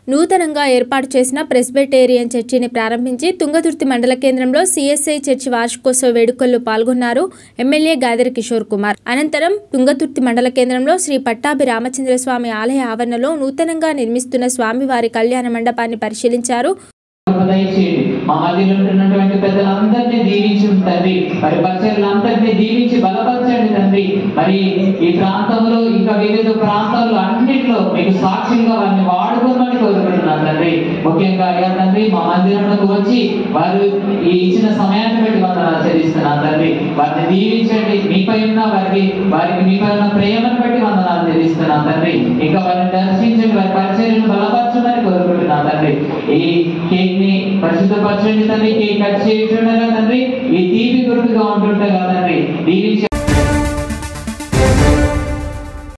నూతనంగా ఏర్పాటు చేసిన ప్రెస్బెటేరియన్ చర్చిని ప్రారంభించి తుంగతుర్తి మండల కేంద్రంలో సిఎస్ఐ చర్చి వార్షికోత్సవ వేడుకల్లో పాల్గొన్నారు ఎమ్మెల్యే గాదెర కిషోర్ కుమార్ అనంతరం తుంగతుర్తి మండల కేంద్రంలో శ్రీ పట్టాభి రామచంద్ర స్వామి ఆలయ ఆవరణలో నూతనంగా నిర్మిస్తున్న స్వామివారి కళ్యాణ మండపాన్ని పరిశీలించారు దయచేయండి మా మధ్యలో ఉంటున్నటువంటి పెద్దలందరినీ దీవించి తండ్రి మరి పరిచయాలందరినీ దీవించి బలపరచండి తండ్రి మరి ఈ ప్రాంతంలో ఇంకా వివిధ ప్రాంతాలు అన్నింటిలో మీకు సాక్షిగా వారిని వాడుకోమని కోరుకుంటున్నాను తండ్రి ముఖ్యంగా అయ్యా తండ్రి మా మందిరంలోకి వచ్చి వారు ఈ ఇచ్చిన సమయాన్ని బట్టి వందనాలు చెల్లిస్తున్నాను తండ్రి వారిని దీవించండి మీపై ఉన్న వారికి వారికి మీపై ఉన్న ప్రేమను బట్టి వందనాలు చెల్లిస్తున్నాను తండ్రి ఇంకా వారిని దర్శించండి వారి పరిచర్యను బలపరచమని కోరుకుంటున్నాను తండ్రి ఈ కేక్ ని పరిశుద్ధపరచండి తండ్రి కేక్ కట్ చేస్తుండగా తండ్రి ఈ తీపి గుర్తుగా ఉంటుండగా తండ్రి దీవించి